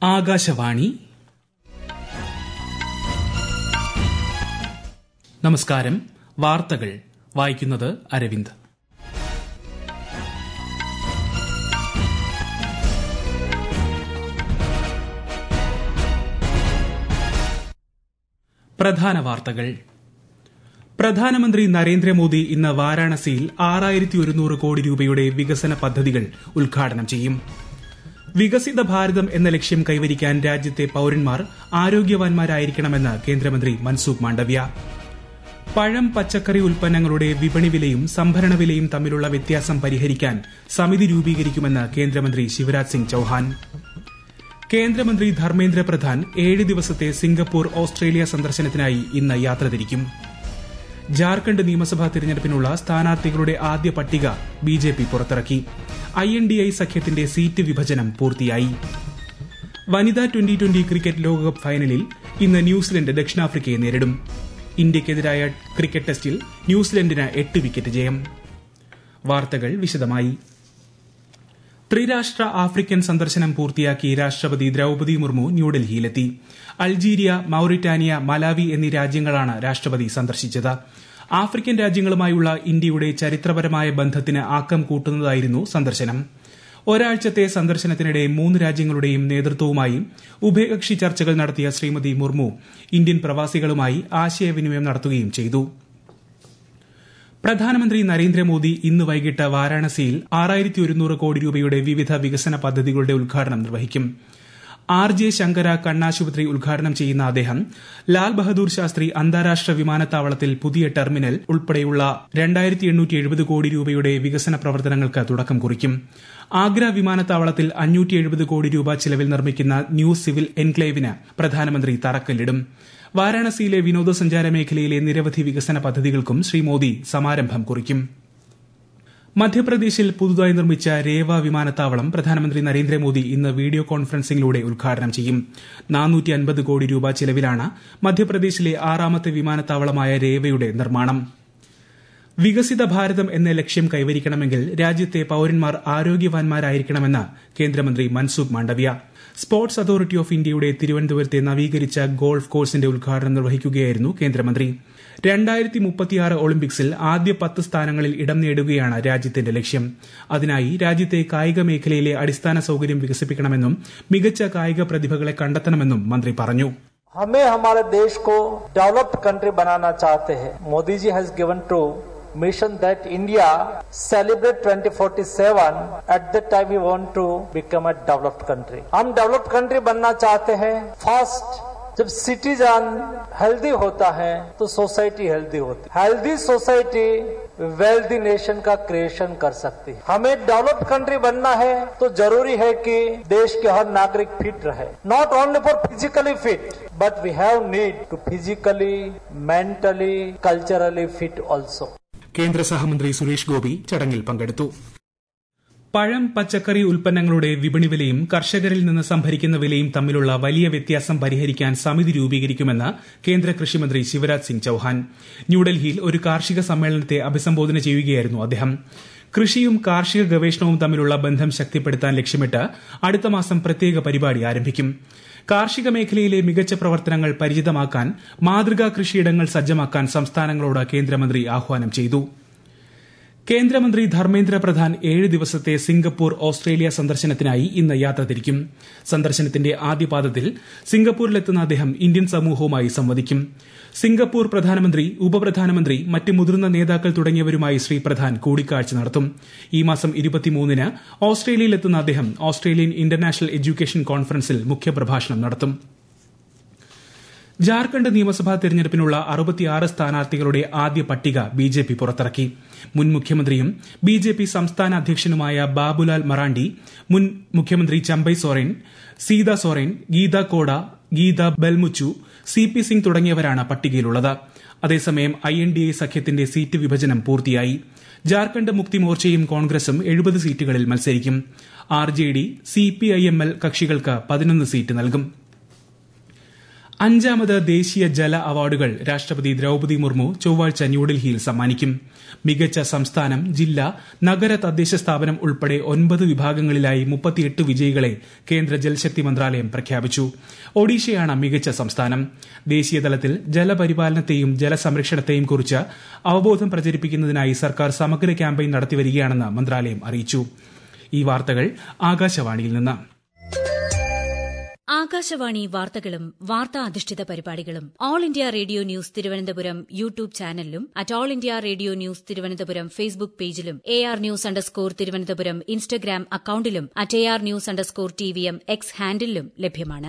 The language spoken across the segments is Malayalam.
ആകാശവാണി നമസ്കാരം വാർത്തകൾ വായിക്കുന്നത് അരവിന്ദ് പ്രധാന വാർത്തകൾ പ്രധാനമന്ത്രി നരേന്ദ്രമോദി ഇന്ന് വാരാണസിയിൽ ആറായിരത്തി ഒരുന്നൂറ് കോടി രൂപയുടെ വികസന പദ്ധതികൾ ഉദ്ഘാടനം ചെയ്യും വികസിത ഭാരതം എന്ന ലക്ഷ്യം കൈവരിക്കാൻ രാജ്യത്തെ പൌരന്മാർ ആരോഗ്യവാന്മാരായിരിക്കണമെന്ന് കേന്ദ്രമന്ത്രി മൻസൂഖ് മാണ്ഡവ്യ പഴം പച്ചക്കറി ഉൽപ്പന്നങ്ങളുടെ വിപണി വിലയും സംഭരണ വിലയും തമ്മിലുള്ള വ്യത്യാസം പരിഹരിക്കാൻ സമിതി രൂപീകരിക്കുമെന്ന് കേന്ദ്രമന്ത്രി ശിവരാജ് സിംഗ് ചൌഹാൻ കേന്ദ്രമന്ത്രി ധർമ്മേന്ദ്ര പ്രധാൻ ഏഴ് ദിവസത്തെ സിംഗപ്പൂർ ഓസ്ട്രേലിയ സന്ദർശനത്തിനായി ഇന്ന് യാത്ര തിരിക്കും ജാർഖണ്ഡ് നിയമസഭാ തിരഞ്ഞെടുപ്പിനുള്ള സ്ഥാനാർത്ഥികളുടെ ആദ്യ പട്ടിക ബി ജെ പി പുറത്തിറക്കി ഐ എൻ ഡി ഐ സഖ്യത്തിന്റെ സീറ്റ് വിഭജനം പൂർത്തിയായി വനിതാ ട്വന്റി ട്വന്റി ക്രിക്കറ്റ് ലോകകപ്പ് ഫൈനലിൽ ഇന്ന് ന്യൂസിലൻഡ് ദക്ഷിണാഫ്രിക്കയെ നേരിടും ഇന്ത്യയ്ക്കെതിരായ ക്രിക്കറ്റ് ടെസ്റ്റിൽ ന്യൂസിലൻഡിന് എട്ട് വിക്കറ്റ് ജയം വാർത്തകൾ വിശദമായി ത്രിരാഷ്ട്ര ആഫ്രിക്കൻ സന്ദർശനം പൂർത്തിയാക്കി രാഷ്ട്രപതി ദ്രൌപതി മുർമു ന്യൂഡൽഹിയിലെത്തി അൾജീരിയ മൌറിറ്റാനിയ മലാവി എന്നീ രാജ്യങ്ങളാണ് രാഷ്ട്രപതി സന്ദർശിച്ചത് ആഫ്രിക്കൻ രാജ്യങ്ങളുമായുള്ള ഇന്ത്യയുടെ ചരിത്രപരമായ ബന്ധത്തിന് ആക്കം കൂട്ടുന്നതായിരുന്നു സന്ദർശനം ഒരാഴ്ചത്തെ സന്ദർശനത്തിനിടെ മൂന്ന് രാജ്യങ്ങളുടെയും നേതൃത്വവുമായി ഉഭയകക്ഷി ചർച്ചകൾ നടത്തിയ ശ്രീമതി മുർമു ഇന്ത്യൻ പ്രവാസികളുമായി ആശയവിനിമയം നടത്തുകയും ചെയ്തു പ്രധാനമന്ത്രി നരേന്ദ്രമോദി ഇന്ന് വൈകിട്ട് വാരാണസിയിൽ ആറായിരത്തി ഒരുന്നൂറ് കോടി രൂപയുടെ വിവിധ വികസന പദ്ധതികളുടെ ഉദ്ഘാടനം നിർവഹിക്കും ആർ ജെ ശങ്കര കണ്ണാശുപത്രി ഉദ്ഘാടനം ചെയ്യുന്ന അദ്ദേഹം ലാൽ ബഹദൂർ ശാസ്ത്രി അന്താരാഷ്ട്ര വിമാനത്താവളത്തിൽ പുതിയ ടെർമിനൽ ഉൾപ്പെടെയുള്ള രണ്ടായിരത്തി എണ്ണൂറ്റി എഴുപത് കോടി രൂപയുടെ വികസന പ്രവർത്തനങ്ങൾക്ക് തുടക്കം കുറിക്കും ആഗ്ര വിമാനത്താവളത്തിൽ അഞ്ഞൂറ്റി എഴുപത് കോടി രൂപ ചിലവിൽ നിർമ്മിക്കുന്ന ന്യൂ സിവിൽ എൻക്ലേവിന് പ്രധാനമന്ത്രി തറക്കല്ലിടും വാരാണസിയിലെ വിനോദസഞ്ചാര മേഖലയിലെ നിരവധി വികസന പദ്ധതികൾക്കും ശ്രീ മോദി സമാരംഭം കുറിക്കും മധ്യപ്രദേശിൽ പുതുതായി നിർമ്മിച്ച രേവ വിമാനത്താവളം പ്രധാനമന്ത്രി നരേന്ദ്രമോദി ഇന്ന് വീഡിയോ കോൺഫറൻസിംഗിലൂടെ ഉദ്ഘാടനം ചെയ്യും നാനൂറ്റി അൻപത് കോടി രൂപ ചിലവിലാണ് മധ്യപ്രദേശിലെ ആറാമത്തെ വിമാനത്താവളമായ രേവയുടെ നിർമ്മാണം വികസിത ഭാരതം എന്ന ലക്ഷ്യം കൈവരിക്കണമെങ്കിൽ രാജ്യത്തെ പൌരന്മാർ ആരോഗ്യവാന്മാരായിരിക്കണമെന്ന് കേന്ദ്രമന്ത്രി Mansukh Mandaviya sports authority of ഇന്ത്യയുടെ തിരുവനന്തപുരത്തെ നവീകരിച്ച ഗോൾഫ് കോഴ്സിന്റെ ഉദ്ഘാടനം നിർവഹിക്കുകയായിരുന്നു കേന്ദ്രമന്ത്രി രണ്ടായിരത്തി മുപ്പത്തിയാറ് ഒളിമ്പിക്സിൽ ആദ്യ പത്ത് സ്ഥാനങ്ങളിൽ ഇടം നേടുകയാണ് രാജ്യത്തിന്റെ ലക്ഷ്യം അതിനായി രാജ്യത്തെ കായിക മേഖലയിലെ അടിസ്ഥാന സൌകര്യം വികസിപ്പിക്കണമെന്നും മികച്ച കായിക പ്രതിഭകളെ കണ്ടെത്തണമെന്നും മന്ത്രി പറഞ്ഞു हमें हमारे देश को डेवलप्ड कंट्री बनाना चाहते हैं Modi ji has given to mission that India celebrate 2047 at that time we want to become a developed country. हम developed country बनना चाहते हैं फर्स्ट जब सिटीजन हेल्दी होता है तो सोसाइटी हेल्दी होती है हेल्दी सोसाइटी वेल्दी नेशन का क्रिएशन कर सकती है हमें डेवलप्ड कंट्री बनना है तो जरूरी है कि देश के हर नागरिक फिट रहे not only for physically fit but we have need to physically mentally culturally fit also കേന്ദ്ര സഹമന്ത്രി സുരേഷ് ഗോപി ചടങ്ങിൽ പങ്കെടുത്തു പഴം പച്ചക്കറി ഉൽപ്പന്നങ്ങളുടെ വിപണി വിലയും കർഷകരിൽ നിന്ന് സംഭരിക്കുന്ന വിലയും തമ്മിലുള്ള വലിയ വ്യത്യാസം പരിഹരിക്കാൻ സമിതി രൂപീകരിക്കുമെന്ന് കേന്ദ്ര കൃഷിമന്ത്രി ശിവരാജ് സിംഗ് ചൌഹാൻ ന്യൂഡൽഹിയിൽ ഒരു കാർഷിക സമ്മേളനത്തെ അഭിസംബോധന ചെയ്യുകയായിരുന്നു അദ്ദേഹം കൃഷിയും കാർഷിക ഗവേഷണവും തമ്മിലുള്ള ബന്ധം ശക്തിപ്പെടുത്താൻ ലക്ഷ്യമിട്ട് അടുത്ത മാസം പ്രത്യേക പരിപാടി ആരംഭിക്കും കാർഷിക മേഖലയിലെ മികച്ച പ്രവർത്തനങ്ങൾ പരിചിതമാക്കാൻ മാതൃകാ കൃഷിയിടങ്ങൾ സജ്ജമാക്കാൻ സംസ്ഥാനങ്ങളോട് കേന്ദ്രമന്ത്രി ആഹ്വാനം ചെയ്തു കേന്ദ്രമന്ത്രി ധർമ്മേന്ദ്ര പ്രധാൻ ഏഴ് ദിവസത്തെ സിംഗപ്പൂർ ഓസ്ട്രേലിയ സന്ദർശനത്തിനായി ഇന്ന് യാത്ര തിരിക്കും സന്ദർശനത്തിന്റെ ആദ്യപാദത്തിൽ സിംഗപ്പൂരിലെത്തുന്ന അദ്ദേഹം ഇന്ത്യൻ സമൂഹവുമായി സംവദിക്കും സിംഗപ്പൂർ പ്രധാനമന്ത്രി ഉപപ്രധാനമന്ത്രി മറ്റ് മുതിർന്ന നേതാക്കൾ തുടങ്ങിയവരുമായി ശ്രീ പ്രധാൻ കൂടിക്കാഴ്ച നടത്തും ഈ മാസം ഇരുപത്തിമൂന്നിന് ഓസ്ട്രേലിയയിലെത്തുന്ന അദ്ദേഹം ഓസ്ട്രേലിയൻ ഇന്റർനാഷണൽ എഡ്യൂക്കേഷൻ കോൺഫറൻസിൽ മുഖ്യപ്രഭാഷണം നടത്തും ജാർഖണ്ഡ് നിയമസഭാ തെരഞ്ഞെടുപ്പിനുള്ള അറുപത്തിയാറ് സ്ഥാനാർത്ഥികളുടെ ആദ്യ പട്ടിക ബി ജെ പി പുറത്തിറക്കി മുൻ മുഖ്യമന്ത്രിയും ബി ജെ പി സംസ്ഥാന അധ്യക്ഷനുമായ ബാബുലാൽ മറാണ്ടി മുൻ മുഖ്യമന്ത്രി ചമ്പൈ സോറൻ സീത സോറൻ ഗീത കോഡ ഗീത ബൽമുച്ചു സി പി സിംഗ് തുടങ്ങിയവരാണ് പട്ടികയിലുള്ളത് അതേസമയം ഐ എൻ ഡി എ സഖ്യത്തിന്റെ സീറ്റ് വിഭജനം പൂർത്തിയായി ജാർഖണ്ഡ് മുക്തി മോർച്ചയും കോൺഗ്രസും എഴുപത് സീറ്റുകളിൽ മത്സരിക്കും R J D C P I M L കക്ഷികൾക്ക് പതിനൊന്ന് സീറ്റ് നൽകും അഞ്ചാമത് ദേശീയ ജല അവാർഡുകൾ രാഷ്ട്രപതി ദ്രൌപതി മുർമു ചൊവ്വാഴ്ച ന്യൂഡൽഹിയിൽ സമ്മാനിക്കും മികച്ച സംസ്ഥാനം ജില്ല നഗര തദ്ദേശ സ്ഥാപനം ഉൾപ്പെടെ ഒൻപത് വിഭാഗങ്ങളിലായി മുപ്പത്തിയെട്ട് വിജയികളെ കേന്ദ്ര ജൽശക്തി മന്ത്രാലയം പ്രഖ്യാപിച്ചു ഒഡീഷയാണ് മികച്ച സംസ്ഥാനം ദേശീയതലത്തിൽ ജലപരിപാലനത്തെയും ജലസംരക്ഷണത്തെയും കുറിച്ച് അവബോധം പ്രചരിപ്പിക്കുന്നതിനായി സർക്കാർ സമഗ്ര ക്യാമ്പയിൻ നടത്തിവരികയാണെന്ന് മന്ത്രാലയം അറിയിച്ചു ഈ വാർത്തകൾ ആകാശവാണിയിൽ നിന്ന് ആകാശവാണി വാർത്തകളും വാർത്താ അധിഷ്ഠിത പരിപാടികളും All India Radio News Thiruvananthapuram YouTube ചാനലിലും at All India Radio News Thiruvananthapuram Facebook പേജിലും A R news underscore Thiruvananthapuram Instagram അക്കൌണ്ടിലും at A R news underscore T V M X ഹാൻഡിലും ലഭ്യമാണ്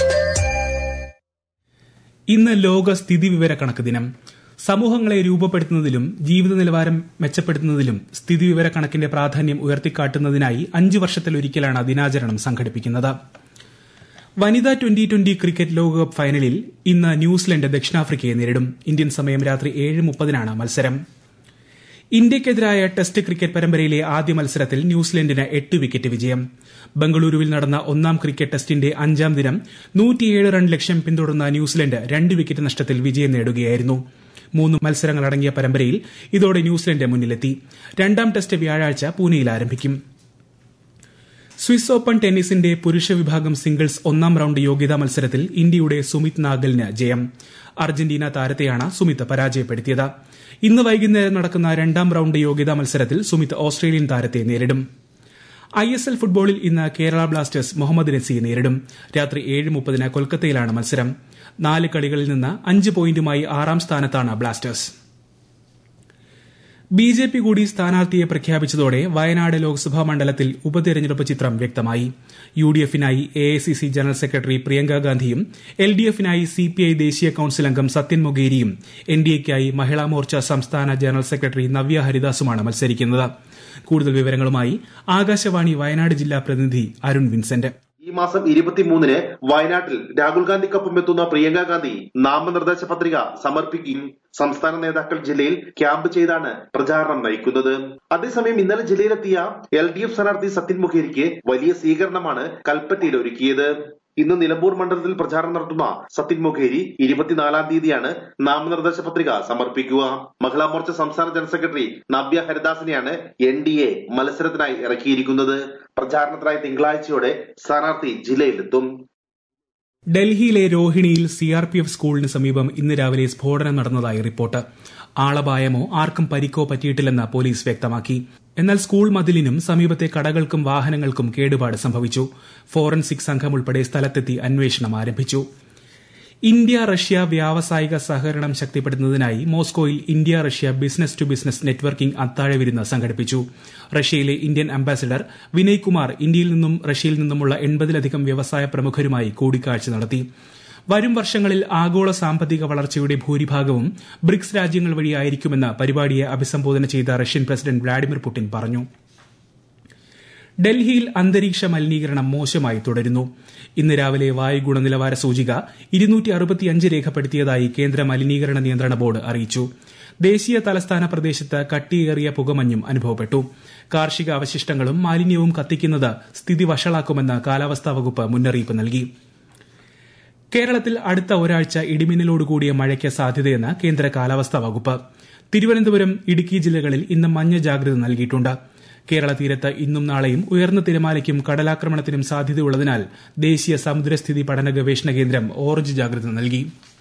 ഇന്ന് ലോക സ്ഥിതിവിവര കണക്ക് ദിനം സമൂഹങ്ങളെ രൂപപ്പെടുത്തുന്നതിലും ജീവിത നിലവാരം മെച്ചപ്പെടുത്തുന്നതിലും സ്ഥിതിവിവര കണക്കിന്റെ പ്രാധാന്യം ഉയർത്തിക്കാട്ടുന്നതിനായി അഞ്ച് വർഷത്തിലൊരിക്കലാണ് ദിനാചരണം സംഘടിപ്പിക്കുന്നത് വനിതാ ട്വന്റി ട്വന്റി ക്രിക്കറ്റ് ലോകകപ്പ് ഫൈനലിൽ ഇന്ന് ന്യൂസിലൻഡ് ദക്ഷിണാഫ്രിക്കയെ നേരിടും ഇന്ത്യൻ സമയം രാത്രി ഏഴ് മുപ്പതിനാണ് മത്സരം ഇന്ത്യയ്ക്കെതിരായ ടെസ്റ്റ് ക്രിക്കറ്റ് പരമ്പരയിലെ ആദ്യ മത്സരത്തിൽ ന്യൂസിലൻഡിന് എട്ട് വിക്കറ്റ് വിജയം ബംഗളൂരുവിൽ നടന്ന ഒന്നാം ക്രിക്കറ്റ് ടെസ്റ്റിന്റെ അഞ്ചാം ദിനം നൂറ്റിയേഴ് റൺ ലക്ഷ്യം പിന്തുടർന്ന ന്യൂസിലൻഡ് രണ്ട് വിക്കറ്റ് നഷ്ടത്തിൽ വിജയം നേടുകയായിരുന്നു മൂന്ന് മത്സരങ്ങളടങ്ങിയ പരമ്പരയിൽ ഇതോടെ ന്യൂസിലൻഡ് മുന്നിലെത്തി രണ്ടാം ടെസ്റ്റ് വ്യാഴാഴ്ച പൂനെയിൽ ആരംഭിക്കും സ്വിസ് ഓപ്പൺ ടെന്നീസിന്റെ പുരുഷ വിഭാഗം സിംഗിൾസ് ഒന്നാം റൌണ്ട് യോഗ്യതാ മത്സരത്തിൽ ഇന്ത്യയുടെ സുമിത് നാഗലിന് ജയം അർജന്റീന താരത്തെയാണ് സുമിത് പരാജയപ്പെടുത്തിയത് ഇന്ന് വൈകുന്നേരം നടക്കുന്ന രണ്ടാം റൌണ്ട് യോഗ്യതാ മത്സരത്തിൽ സുമിത് ഓസ്ട്രേലിയൻ താരത്തെ നേരിടും ഐ എസ് എൽ ഫുട്ബോളിൽ ഇന്ന് കേരള ബ്ലാസ്റ്റേഴ്സ് മുഹമ്മദ് നസിയെ നേരിടും രാത്രി ഏഴ് മുപ്പതിന് കൊൽക്കത്തയിലാണ് മത്സരം നാല് കളികളിൽ നിന്ന് അഞ്ച് പോയിന്റുമായി ആറാം സ്ഥാനത്താണ് ബ്ലാസ്റ്റേഴ്സ് ബി ജെ പി കൂടി സ്ഥാനാർത്ഥിയെ പ്രഖ്യാപിച്ചതോടെ വയനാട് ലോക്സഭാ മണ്ഡലത്തിൽ ഉപതെരഞ്ഞെടുപ്പ് ചിത്രം വ്യക്തമായി യു ഡി എഫിനായി A I C C general secretary Priyanka ഗാന്ധിയും എൽ ഡി എഫിനായി സി പി ഐ ദേശീയ കൌൺസിൽ അംഗം സത്യൻ മൊഗേരിയും എൻ ഡി എക്കായി മഹിളാ മോർച്ച സംസ്ഥാന ജനറൽ സെക്രട്ടറി നവ്യ ഹരിദാസുമാണ് മത്സരിക്കുന്നത് കൂടുതൽ വിവരങ്ങളുമായി ആകാശവാണി വയനാട് ജില്ലാ പ്രതിനിധി അരുൺ വിൻസെന്റ് ഈ മാസം ഇരുപത്തിമൂന്നിന് വയനാട്ടിൽ രാഹുൽ ഗാന്ധിക്കൊപ്പം എത്തുന്ന പ്രിയങ്ക ഗാന്ധി നാമനിർദ്ദേശ പത്രിക സമർപ്പിക്കുകയും സംസ്ഥാന നേതാക്കൾ ജില്ലയിൽ ക്യാമ്പ് ചെയ്താണ് പ്രചാരണം നയിക്കുന്നത് അതേസമയം ഇന്നലെ ജില്ലയിലെത്തിയ എൽ ഡി എഫ് സ്ഥാനാർത്ഥി സത്യൻ മുഖേരിക്ക് വലിയ സ്വീകരണമാണ് കൽപ്പറ്റയിൽ ഒരുക്കിയത് ഇന്ന് നിലമ്പൂർ മണ്ഡലത്തിൽ പ്രചാരണം നടത്തുന്ന സത്യൻ മുഖേരി ഇരുപത്തിനാലാം തീയതിയാണ് നാമനിർദ്ദേശ പത്രിക സമർപ്പിക്കുക മഹിളാ മോർച്ച സംസ്ഥാന ജനറൽ സെക്രട്ടറി നവ്യ ഹരിദാസിനെയാണ് എൻ ഡി എ മത്സരത്തിനായി ഇറക്കിയിരിക്കുന്നത് പ്രചാരണത്തിനായി തിങ്കളാഴ്ചയോടെ സ്ഥാനാർത്ഥി ജില്ലയിലെത്തും ഡൽഹിയിലെ രോഹിണിയിൽ സിആർപിഎഫ് സ്കൂളിന് സമീപം ഇന്ന് രാവിലെ സ്ഫോടനം നടന്നതായി റിപ്പോർട്ട് ആളപായമോ ആർക്കും പരിക്കോ പറ്റിയിട്ടില്ലെന്ന് പോലീസ് വ്യക്തമാക്കി എന്നാൽ സ്കൂൾ മതിലിനും സമീപത്തെ കടകൾക്കും വാഹനങ്ങൾക്കും കേടുപാട് സംഭവിച്ചു ഫോറൻസിക് സംഘം ഉൾപ്പെടെ സ്ഥലത്തെത്തി അന്വേഷണം ആരംഭിച്ചു ഇന്ത്യ റഷ്യ വ്യാവസായിക സഹകരണം ശക്തിപ്പെടുത്തുന്നതിനായി മോസ്കോയിൽ India Russia business to business networking അത്താഴവിരുന്ന് സംഘടിപ്പിച്ചു റഷ്യയിലെ ഇന്ത്യൻ അംബാസിഡർ വിനയ് കുമാർ ഇന്ത്യയിൽ നിന്നും റഷ്യയിൽ നിന്നുമുള്ള എൺപതിലധികം വ്യവസായ പ്രമുഖരുമായി കൂടിക്കാഴ്ച നടത്തി വരും വർഷങ്ങളിൽ ആഗോള സാമ്പത്തിക വളർച്ചയുടെ ഭൂരിഭാഗവും ബ്രിക്സ് രാജ്യങ്ങൾ വഴിയായിരിക്കുമെന്ന് പരിപാടിയെ അഭിസംബോധന ചെയ്ത റഷ്യൻ പ്രസിഡന്റ് വ്ളാഡിമിർ പുടിൻ പറഞ്ഞു ഡൽഹിയിൽ അന്തരീക്ഷ മലിനീകരണം മോശമായി തുടരുന്നു ഇന്ന് രാവിലെ വായു ഗുണനിലവാര സൂചിക ഇരുന്നൂറ്റി അറുപത്തിയഞ്ച് രേഖപ്പെടുത്തിയതായി കേന്ദ്ര മലിനീകരണ നിയന്ത്രണ ബോർഡ് അറിയിച്ചു ദേശീയ തലസ്ഥാന പ്രദേശത്ത് കട്ടിയേറിയ പുകമഞ്ഞും അനുഭവപ്പെട്ടു കാർഷിക അവശിഷ്ടങ്ങളും മാലിന്യവും കത്തിക്കുന്നത് സ്ഥിതി വഷളാക്കുമെന്ന് കാലാവസ്ഥാ വകുപ്പ് മുന്നറിയിപ്പ് നൽകി കേരളത്തിൽ അടുത്ത ഒരാഴ്ച ഇടിമിന്നലോടുകൂടിയ മഴയ്ക്ക് സാധ്യതയെന്ന് കേന്ദ്ര കാലാവസ്ഥാ വകുപ്പ് തിരുവനന്തപുരം ഇടുക്കി ജില്ലകളിൽ ഇന്ന് മഞ്ഞ ജാഗ്രത നൽകിയിട്ടുണ്ട് കേരള തീരത്ത് ഇന്നും നാളെയും ഉയർന്ന തിരമാലയ്ക്കും കടലാക്രമണത്തിനും സാധ്യതയുള്ളതിനാൽ ദേശീയ സമുദ്രസ്ഥിതി പഠന ഗവേഷണ കേന്ദ്രം ഓറഞ്ച് ജാഗ്രത നൽകി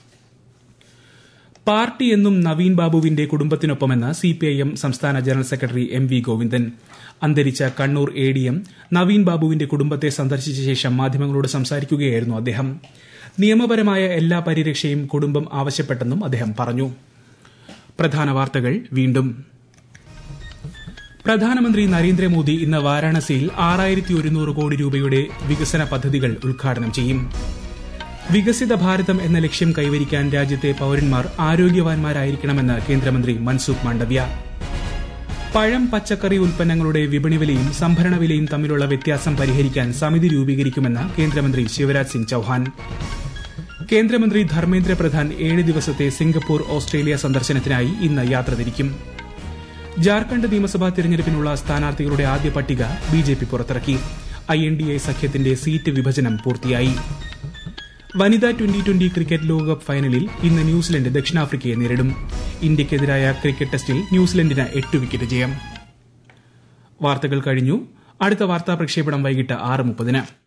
പാർട്ടി എന്നും നവീൻ ബാബുവിന്റെ കുടുംബത്തിനൊപ്പമെന്ന് സിപിഐഎം സംസ്ഥാന general secretary M V Govindan അന്തരിച്ച Kannur A D M Naveen ബാബുവിന്റെ കുടുംബത്തെ സന്ദർശിച്ച ശേഷം മാധ്യമങ്ങളോട് സംസാരിക്കുകയായിരുന്നു അദ്ദേഹം നിയമപരമായ എല്ലാ പരിരക്ഷയും കുടുംബം ആവശ്യപ്പെട്ടെന്നും അദ്ദേഹം പറഞ്ഞു പ്രധാന വാർത്തകൾ വീണ്ടും പ്രധാനമന്ത്രി നരേന്ദ്രമോദി ഇന്ന് വാരാണസിയിൽ ആറായിരത്തി ഒരുന്നൂറ് കോടി രൂപയുടെ വികസന പദ്ധതികൾ ഉദ്ഘാടനം ചെയ്യും വികസിത ഭാരതം എന്ന ലക്ഷ്യം കൈവരിക്കാൻ രാജ്യത്തെ പൌരന്മാർ ആരോഗ്യവാന്മാരായിരിക്കണമെന്ന് കേന്ദ്രമന്ത്രി മൻസുഖ് മാണ്ഡവ്യ പഴം പച്ചക്കറി ഉൽപ്പന്നങ്ങളുടെ വിപണി വിലയും സംഭരണ വിലയും തമ്മിലുള്ള വ്യത്യാസം പരിഹരിക്കാൻ സമിതി രൂപീകരിക്കുമെന്ന് കേന്ദ്രമന്ത്രി ശിവരാജ് സിംഗ് ചൌഹാൻ കേന്ദ്രമന്ത്രി ധർമ്മേന്ദ്ര പ്രധാൻ ഏഴ് ദിവസത്തെ സിംഗപ്പൂർ ഓസ്ട്രേലിയ സന്ദർശനത്തിനായി ഇന്ന് യാത്ര തിരിക്കും ജാർഖണ്ഡ് നിയമസഭാ തിരഞ്ഞെടുപ്പിനുള്ള സ്ഥാനാർത്ഥികളുടെ ആദ്യ പട്ടിക ബി ജെ പി പുറത്തിറക്കി ഐ എൻ ഡി എ സഖ്യത്തിന്റെ സീറ്റ് വിഭജനം പൂർത്തിയായി വനിതാ ട്വന്റി ട്വന്റി ക്രിക്കറ്റ് ലോകകപ്പ് ഫൈനലിൽ ഇന്ന് ന്യൂസിലൻഡ് ദക്ഷിണാഫ്രിക്കയെ നേരിടും ഇന്ത്യക്കെതിരായ ക്രിക്കറ്റ് ടെസ്റ്റിൽ ന്യൂസിലൻഡിന് എട്ട് വിക്കറ്റ് ജയം വാർത്തകൾ കഴിഞ്ഞു അടുത്ത വാർത്താ പ്രക്ഷേപണം വൈകിട്ട് ആറ് മുപ്പതിന്